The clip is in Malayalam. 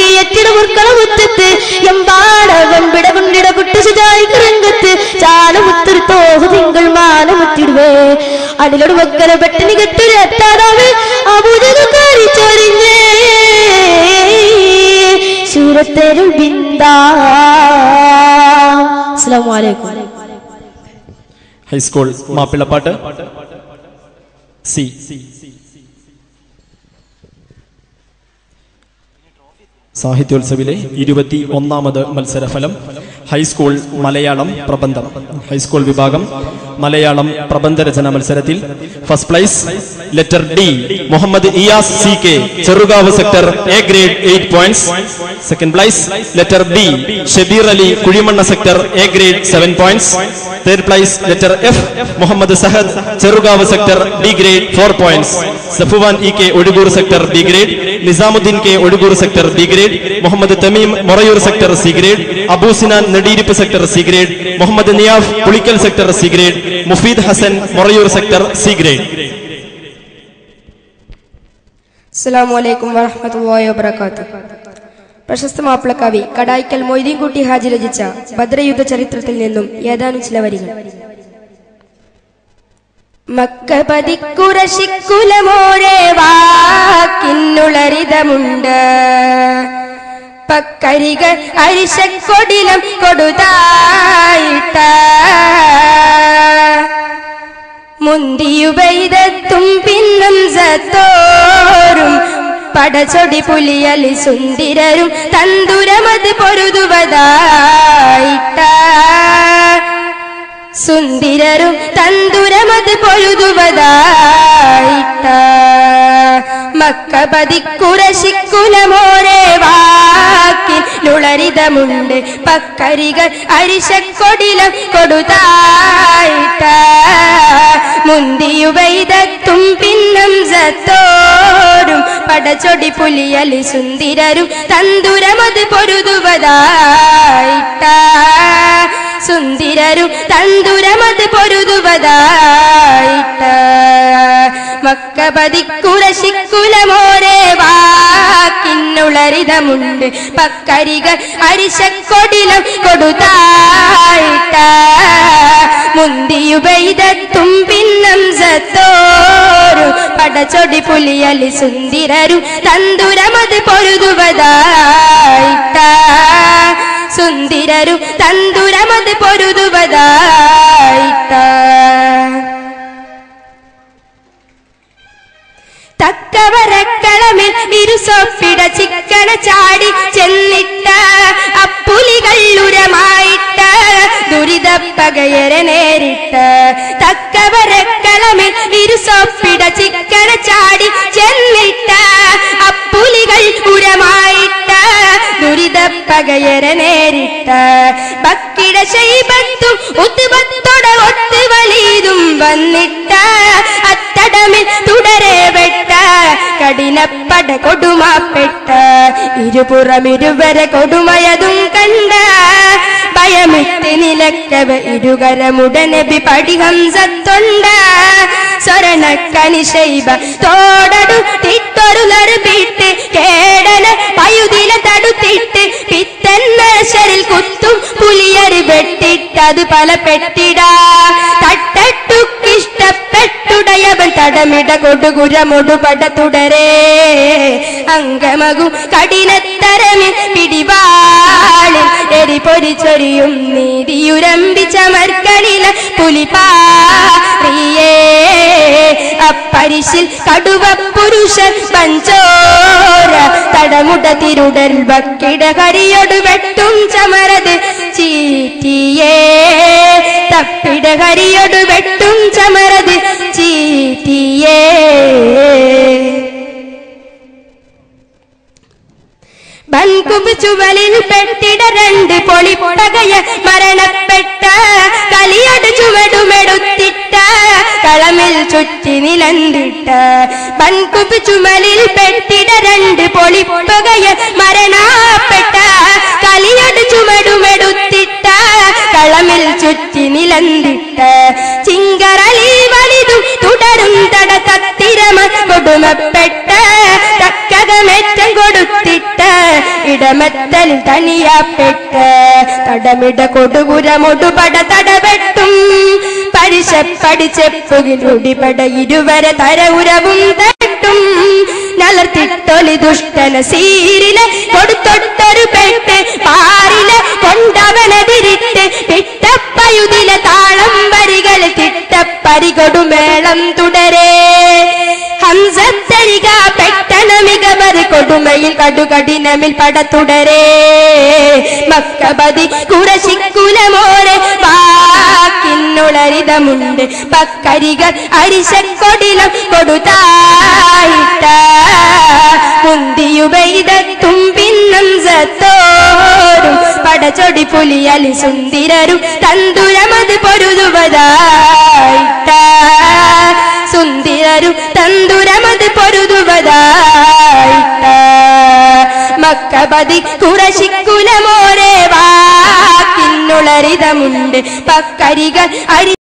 എട്ടിട മുർക്കള മുറ്റത്ത് എമ്പാട വെമ്പിട കുണ്ടിട കുട്ടിച്ചു ചായ്ക്ക് രംഗത്ത് ചാലമുത്തൊരു തോഹ് തിങ്കൾ മാല മുത്തിടുവേ അടിലോട് വെക്കല പെട്ടിന് കെട്ടൊരു എത്താതാവ് അബുദകാരി ചൊരിഞ്ഞേ സൂരത്തേരുൾ ബിന്ദാ അസ്സലാമു അലൈക്കും ഹൈസ്കൂൾ മാപ്പിളപ്പാട്ട് സി സാഹിത്യോത്സവിലെ ഇരുപത്തി ഒന്നാമത് മത്സരഫലം ഹൈസ്കൂൾ മലയാളം പ്രബന്ധം ഹൈസ്കൂൾ വിഭാഗം മലയാളം പ്രബന്ധരചന മത്സരത്തിൽ first prize letter D Muhammad Iyas C K Cherukavu sector A grade eight points second prize letter B Shabeer Ali Kuzhimanna sector A grade seven points third prize letter F Muhammad Sahad Cherukavu sector D grade four points Safuvan E K Ozhukur sector B grade Nizamuddin K Ozhukur sector B grade Muhammad Thameem Morayur sector C grade Abu Sinan Nediyiruppu sector C grade Muhammad Niyaf Pulikkal sector C grade Mufeed Hasan Morayur sector C grade അസ്സലാമു അലൈക്കും വറഹ്മത്തുള്ളാഹി വബറകാതുഹു പ്രശസ്ത മാപ്പിളക്കവി കടായിക്കൽ മൊയ്തീൻകുട്ടി ഹാജി രചിച്ച ഭദ്രയുദ്ധ ചരിത്രത്തിൽ നിന്നും ഏതാനും ചില വരികൾ മക്ക പതിക്കുറശിക്കുലമോരെ വാക്കിന്നുളരിതമുണ്ട് പക്കരികൾ അരിശക്കൊടിലം കൊടുതായിട്ട മുന്തിയുപൈതത്തും പിന്നും സത്തോരും പടചൊടി പുലിയലി സുന്ദിരരും തന്തുരമത് പൊരുതുവതായിട്ട സുന്ദിരരും തന്തുരമത് പൊഴുതുവതായിട്ട മക്ക പതിക്കുറശിക്കുലമോരെ വാക്കിലുളരിതമുണ്ട് പക്കരികൾ അരിശക്കൊടിലം കൊടുതായിട്ട മുന്തിയുവൈതത്തും പിന്നും സത്തോരും പടചൊടി പുലിയലി സുന്ദിരരും തന്തുരമത് പൊരുതുവതായിട്ട സുന്ദിരരും തന്തുരമത് പൊരുതുവതായിട്ട മക്ക പതിക്കുറശിക്കുലമോരെ വാക്കിന്നുളരിതമുണ്ട് പക്കരികൾ അരിശക്കൊടിലം കൊടുത്തായിട്ട മുന്തിയുപൈതത്തും പിന്നം സത്തോരും പടച്ചൊടി പുലിയലി സുന്ദിരരും തന്തുരമത് പൊരുതുവതായിട്ട സുന്ദിരരും തന്തുരമത് പൊരുതുവതായിട്ട തക്കവരക്കളമിൽ ഇരുസൊപ്പിട ചിക്കണ ചാടി ചെന്നിട്ട അപ്പുലികൾ ഉരമായിട്ട ദുരിത പകയരെ നേരിട്ട തക്കവരക്കളമിൽ ഇരുസൊപ്പിട ചിക്കണ ചാടി ചെന്നിട്ട അപ്പുലികൾ ഉരമായിട്ട ദുരിത പകയരെ നേരിട്ട ബക്കിട ശൈബത്തും ഉത്തുബത്തോട ഒത്ത് വലിയതും വന്നിട്ട അത്തടമിൽ തുടരെ വെട്ട കഠിനപ്പട കൊടുമാപ്പെട്ട ഇരുപുറം ഇരുവരെ കൊടുമയതും കണ്ട ഭയമിട്ട് നിലക്കവ ഇരുകരമുടനബി പടിഹംസത്തൊണ്ട സ്വരണക്കനി ശൈബ തോടടു തിട്ടൊരു നറുപിട്ട് കേടന പയുതില തടുത്തിട്ട് പിത്തന്ന ശരിൽ കുത്തും പുലിയറി വെട്ടിട്ടത് പല പെട്ടിടാ തട്ടട്ടുക്കിഷ്ടപ്പെട്ടുടയവൻ തടമിട കൊടുകുരമൊടു പട തുടരേ അങ്കമകും കഠിനത്തരമി പിടിവാളിൽ എരി പൊരിച്ചൊരിയും നീതിയുരമ്പിച്ച മർക്കണില പുലിപാറിയേ അപ്പരിശിൽ കടുവ പുരുഷൻ പഞ്ചോര തടമുട തിരുടൽ ബക്കിട കരിയൊടു വെട്ടും ചമരത് ചീറ്റിയേ തപ്പിട കരിയൊടു വെട്ടും ചമരത് ചീറ്റിയേ ബൻകുബ് ചുവലിൽ പെട്ടിട രണ്ട് പൊളിപ്പകയ മരണപ്പെട്ട കലിയട് ചുവടുമെടുത്തിട്ട കളമിൽ ചുറ്റി നിലന്തിട്ട ബൻകുബ് ചുമലിൽ പെട്ടിട രണ്ട് പൊളിപ്പകയ മരണപ്പെട്ട കലിയട് ചുമടുമെടുത്തിട്ട കളമിൽ ചുറ്റി നിലന്തിട്ട ചിങ്കറലി വലുതും തുടരും തട തത്തിരമ കൊടുമപ്പെട്ട തക്കകമേറ്റം കൊടുത്തിട്ട് ഇടമെത്തലിൽ തണിയാപ്പെട്ട് തടമിട കൊടുപുരമൊടുപട തടവെട്ടും പരിശ പഠിച്ചെപ്പുകിലുടിപട ഇരുവരെ തരവുരവും തട്ടും നലർത്തിട്ടൊളി ദുഷ്ടന സീരിലെ കൊടുത്തൊട്ടൊരു പെട്ട് പാറിലെ കൊണ്ടവനതിരിട്ട് പിട്ടപ്പയുതിലെ താളം വരികൾ തിട്ടപ്പരികൊടുമേളം തുടരേ ഹംസത്തരിക പെട്ടണ മികവത് കൊടുമയിൽ കടുകടിനമിൽ പടത്തുടരേ മക്കബതി കുറശിക്കുലമോരെ വാക്കിന്നുളരിതമുണ്ട് പക്കരികൾ അരിശക്കൊടിലം കൊടുത്തായിട്ട മുന്തിയുപെയ്തെത്തും പിന്നും സത്തോരും പടച്ചൊടി പുലിയലി സുന്ദിരരും തന്തുരമത് പൊരുതുവതായിട്ട സുന്ദിരരും തന്തുരമത് പൊരുതുവതായിട്ട മക്കബതി കുറശിക്കുലമോരെ വാക്കിന്നുളരിതമുണ്ട് പക്കരികൾ അരി